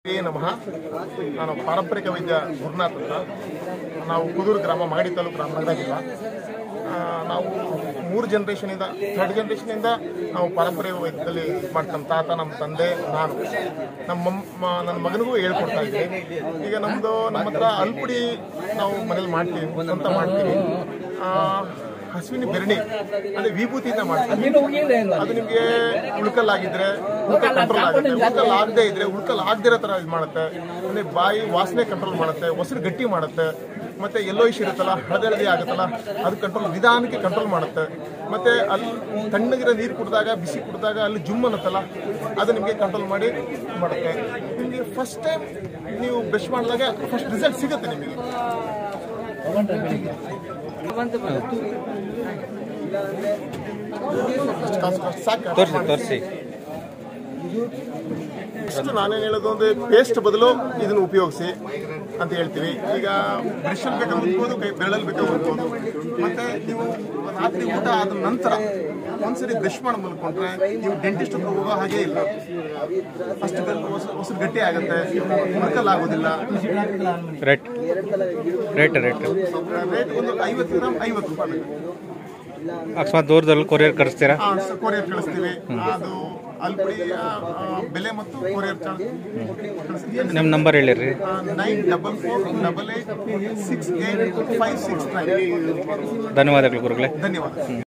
ಏ ನಮಃ ನಾನು ಪಾರಂಪರಿಕ ವೈದ್ಯ ಗುರುನಾಥ್ ಅಂತ ನಾವು ಕುದೂರು ಗ್ರಾಮ ಮಾಗಡಿ ತಾಲೂಕು ರಾಮನಗರ ಜಿಲ್ಲಾ ಆ, ನಾವು ಮೂರು ಜನ್ರೇಷನಿಂದ ಥರ್ಡ್ ಜನ್ರೇಷನಿಂದ ನಾವು ಪಾರಂಪರಿಕ ವೈದ್ಯದಲ್ಲಿ ಮಾಡಿ ನಮ್ಮ ತಾತ ನಮ್ಮ ತಂದೆ ನಾನು ನಮ್ಮ ಮಮ್ಮ ನನ್ನ ಮಗನಿಗೂ ಹೇಳ್ಕೊಡ್ತಾ ಇದ್ವಿ ಈಗ ನಮ್ಮದು ನಮ್ಮ ಹತ್ರ ಅಲ್ಪುಡಿ ನಾವು ಮನೇಲಿ ಮಾಡ್ತೀವಿ ಸ್ವಂತ ಮಾಡ್ತೀವಿ ಆ, ಹಸುವಿನ ಬೆರಣಿ ಅಂದರೆ ವಿಭೂತಿಯಿಂದ ಮಾಡ್ತೀವಿ ಅದು ನಿಮಗೆ ಉಳ್ಕಲ್ ಆಗಿದ್ರೆ ಉಳ್ಕಲ್ ಕಂಟ್ರೋಲ್ ಆಗುತ್ತೆ ಉಳ್ಕಲ್ ಆಗದೆ ಇದ್ರೆ ಉಳ್ಕಲ್ ಆಗದಿರೋ ತರ ಇದು ಮಾಡುತ್ತೆ ಅಂದ್ರೆ ಬಾಯಿ ವಾಸನೆ ಕಂಟ್ರೋಲ್ ಮಾಡುತ್ತೆ ಮೊಸರು ಗಟ್ಟಿ ಮಾಡುತ್ತೆ ಮತ್ತೆ ಎಲ್ಲೋ ಇಶ್ ಇರುತ್ತಲ್ಲ ಹಳದಿ ಹಳದಿ ಆಗುತ್ತಲ್ಲ ಅದು ಕಂಟ್ರೋಲ್ ನಿಧಾನಕ್ಕೆ ಕಂಟ್ರೋಲ್ ಮಾಡುತ್ತೆ ಮತ್ತೆ ಅಲ್ಲಿ ತಣ್ಣಗಿರೋ ನೀರು ಕುಡಿದಾಗ ಬಿಸಿ ಕುಡಿದಾಗ ಅಲ್ಲಿ ಜುಮ್ ಅನ್ನುತ್ತಲ್ಲ ಅದು ನಿಮಗೆ ಕಂಟ್ರೋಲ್ ಮಾಡಿ ಮಾಡುತ್ತೆ ನಿಮಗೆ ಫಸ್ಟ್ ಟೈಮ್ ನೀವು ಬ್ರಷ್ ಮಾಡಿದಾಗ ಫಸ್ಟ್ ರಿಸಲ್ಟ್ ಸಿಗುತ್ತೆ ನಿಮಗೆ ಸಾಕು ತೋರಿಸಿ ತೋರಿಸಿ ಇಷ್ಟು ನಾನೇನು ಹೇಳೋದು ಅಂದ್ರೆ ಪೇಸ್ಟ್ ಬದಲು ಇದನ್ನು ಉಪಯೋಗಿಸಿ ಅಂತ ಹೇಳ್ತೀವಿ ಈಗ ಬ್ರಷಲ್ಲಿ ಬೇಕಾದ್ರೆ ಉಜ್ಬೋದು ಕೈ ಬೆರಳಲ್ಲಿ ಬೇಕಾದ್ರೆ ಉಜ್ಬೋದು ಮತ್ತೆ ನೀವು ರಾತ್ರಿ ಊಟ ಆದ ನಂತರ ಒಂದ್ಸರಿ ಬ್ರಷ್ ಮಾಡಿ ಮಲ್ಕೊಂಡ್ರೆ ನೀವು ಡೆಂಟಿಸ್ಟ್ ಹತ್ರ ಹೋಗೋ ಹಾಗೆ ಇಲ್ಲ ಅಷ್ಟು ಹೊಸರು ಗಟ್ಟಿ ಆಗುತ್ತೆ ಮುಳ್ಕಲ್ ಆಗೋದಿಲ್ಲ ರೇಟ್ ರೇಟ್ ರೇಟ್ ರೇಟ್ ಒಂದು ಐವತ್ತು ಗ್ರಾಮ್ ಐವತ್ತು ರೂಪಾಯಿ ಅಕಸ್ಮಾತ್ ದೂರದಲ್ಲಿ ಕೊರಿಯರ್ ಕಳಿಸ್ತೀರಾ ಕೊರಿಯರ್ ಕಳಿಸ್ತೀವಿ ಅದು ಅಲ್ಪಡಿ ಬೆಲೆ ಮತ್ತು ಕೊರಿಯರ್ ಚಾರ್ಜ್ ಕಳಿಸ್ತೀವಿ ನಿಮ್ಮ ನಂಬರ್ ಹೇಳಿರಿ nine double four double eight six eight five six nine ಧನ್ಯವಾದಗಳು ಗುರುಗಳೇ ಧನ್ಯವಾದ